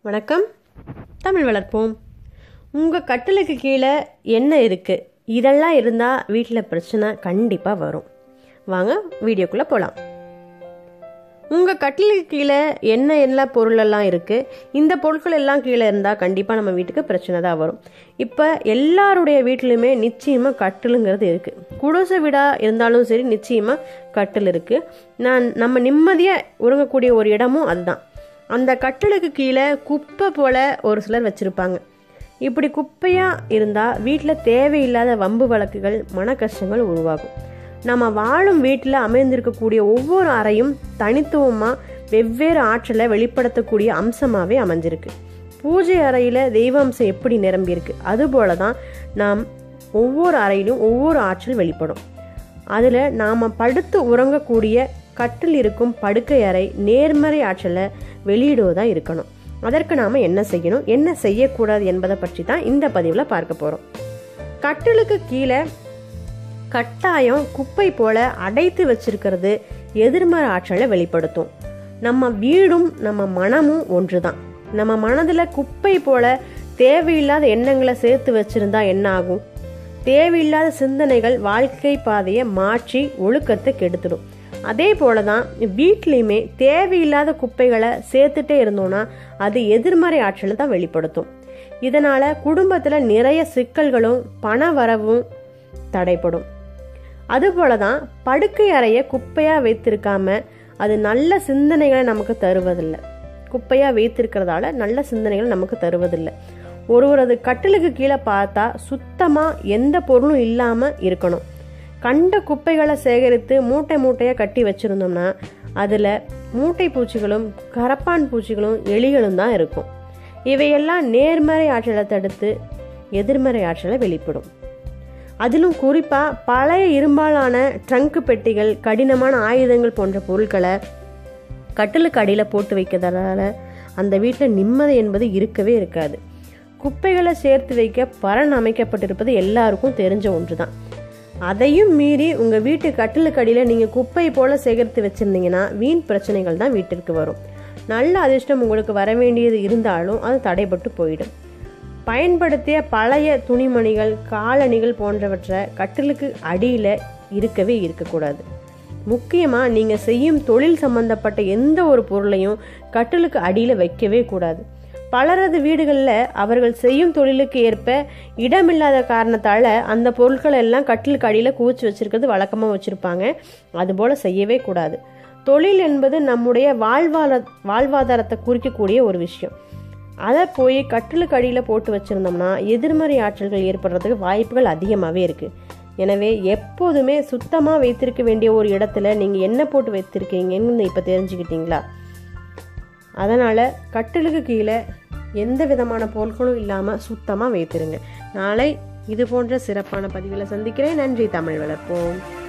வணக்கம் தமிழ் வளர்ப்போம் உங்கள் கட்டிலுக்கு கீழே என்ன இருக்குது இதெல்லாம் இருந்தால் வீட்டில் பிரச்சனை கண்டிப்பாக வரும் வாங்க வீடியோக்குள்ளே போகலாம் உங்கள் கட்டிலுக்கு கீழே என்ன எல்லா பொருளெல்லாம் இருக்குது இந்த பொருட்கள் எல்லாம் கீழே இருந்தால் கண்டிப்பாக நம்ம வீட்டுக்கு பிரச்சனை தான் வரும் இப்போ எல்லாருடைய வீட்டிலுமே நிச்சயமாக கட்டிலுங்கிறது இருக்குது குடிசை வீடாக இருந்தாலும் சரி நிச்சயமாக கட்டில் இருக்குது நான் நம்ம நிம்மதியாக உறங்கக்கூடிய ஒரு இடமும் அதுதான் அந்த கட்டிலுக்கு கீழே குப்பை போல் ஒரு சிலர் வச்சுருப்பாங்க இப்படி குப்பையாக இருந்தால் வீட்டில் தேவையில்லாத வம்பு வழக்குகள் மன கஷ்டங்கள் உருவாகும் நம்ம வாழும் வீட்டில் அமைந்திருக்கக்கூடிய ஒவ்வொரு அறையும் தனித்துவமாக வெவ்வேறு ஆற்றலை வெளிப்படுத்தக்கூடிய அம்சமாகவே அமைஞ்சிருக்கு பூஜை அறையில் தெய்வ அம்சம் எப்படி நிரம்பியிருக்கு அதுபோல தான் நாம் ஒவ்வொரு அறையிலும் ஒவ்வொரு ஆற்றல் வெளிப்படும் அதில் நாம் படுத்து உறங்கக்கூடிய கட்டில் இருக்கும் படுக்கை அறை நேர்மறை ஆற்றலை வெளியிடுவதாக இருக்கணும் அதற்கு நாம் என்ன செய்யணும் என்ன செய்யக்கூடாது என்பதை பற்றி தான் இந்த பதிவில் பார்க்க போகிறோம் கட்டிலுக்கு கீழே கட்டாயம் குப்பை போல அடைத்து வச்சிருக்கிறது எதிர்மறை ஆற்றலை வெளிப்படுத்தும் நம்ம வீடும் நம்ம மனமும் ஒன்று தான் நம்ம மனதில் குப்பை போல தேவையில்லாத எண்ணங்களை சேர்த்து வச்சிருந்தா என்ன ஆகும் தேவையில்லாத சிந்தனைகள் வாழ்க்கை பாதையை மாற்றி ஒழுக்கத்தை கெடுத்துடும் அதே போல தான் வீட்லேயுமே தேவையில்லாத குப்பைகளை சேர்த்துட்டே இருந்தோம்னா அது எதிர்மறை ஆற்றலை தான் வெளிப்படுத்தும் இதனால குடும்பத்தில் நிறைய சிக்கல்களும் பண வரவும் தடைப்படும் அதுபோல தான் படுக்கை அறையை குப்பையாக வைத்திருக்காம அது நல்ல சிந்தனைகளை நமக்கு தருவதில்லை குப்பையாக வைத்திருக்கிறதால நல்ல சிந்தனைகள் நமக்கு தருவதில்லை ஒருவரது கட்டிலுக்கு கீழே பார்த்தா சுத்தமாக எந்த பொருளும் இல்லாமல் இருக்கணும் கண்ட குப்பைகளை சேகரித்து மூட்டை மூட்டையாக கட்டி வச்சுருந்தோம்னா அதில் மூட்டை பூச்சிகளும் கரப்பான் பூச்சிகளும் எலிகளும் தான் இருக்கும் இவையெல்லாம் நேர்மறை ஆற்றலை தடுத்து எதிர்மறை ஆற்றலை வெளிப்படும் அதிலும் குறிப்பாக பழைய இரும்பாலான ட்ரங்க் பெட்டிகள் கடினமான ஆயுதங்கள் போன்ற பொருட்களை கட்டிலுக்கு அடியில் போட்டு வைக்கிறதால அந்த வீட்டில் நிம்மதி என்பது இருக்கவே இருக்காது குப்பைகளை சேர்த்து வைக்க பரன் அமைக்கப்பட்டிருப்பது எல்லாருக்கும் தெரிஞ்ச ஒன்று தான் அதையும் மீறி உங்கள் வீட்டு கட்டிலுக்கு அடியில் நீங்கள் குப்பை போல் சேகரித்து வச்சுருந்தீங்கன்னா வீண் பிரச்சனைகள் தான் வீட்டிற்கு வரும் நல்ல அதிர்ஷ்டம் உங்களுக்கு வர வேண்டியது இருந்தாலும் அது தடைபட்டு போயிடும் பயன்படுத்திய பழைய துணிமணிகள் காலணிகள் போன்றவற்றை கட்டிலுக்கு அடியில் இருக்கவே இருக்கக்கூடாது முக்கியமாக நீங்கள் செய்யும் தொழில் சம்பந்தப்பட்ட எந்த ஒரு பொருளையும் கட்டிலுக்கு அடியில் வைக்கவே கூடாது பலரது வீடுகளில் அவர்கள் செய்யும் தொழிலுக்கு ஏற்ப இடமில்லாத காரணத்தால் அந்த பொருட்கள் எல்லாம் கட்டிலுக்கு அடியில் குவிச்சு வச்சிருக்கிறது வழக்கமாக வச்சுருப்பாங்க அதுபோல் செய்யவே கூடாது தொழில் என்பது நம்முடைய வாழ்வாதார வாழ்வாதாரத்தை குறிக்கக்கூடிய ஒரு விஷயம் அதை போய் கட்டிலுக்கு அடியில் போட்டு வச்சுருந்தோம்னா எதிர்மறை ஆற்றல்கள் ஏற்படுறதுக்கு வாய்ப்புகள் அதிகமாகவே இருக்குது எனவே எப்போதுமே சுத்தமாக வைத்திருக்க வேண்டிய ஒரு இடத்துல நீங்கள் என்ன போட்டு வைத்திருக்கீங்கன்னு இப்போ தெரிஞ்சுக்கிட்டீங்களா அதனால் கட்டிலுக்கு கீழே எந்த விதமான பொருட்களும் இல்லாமல் சுத்தமாக வைத்திருங்க நாளை இது போன்ற சிறப்பான பதிவில் சந்திக்கிறேன் நன்றி தமிழ் வளர்ப்போம்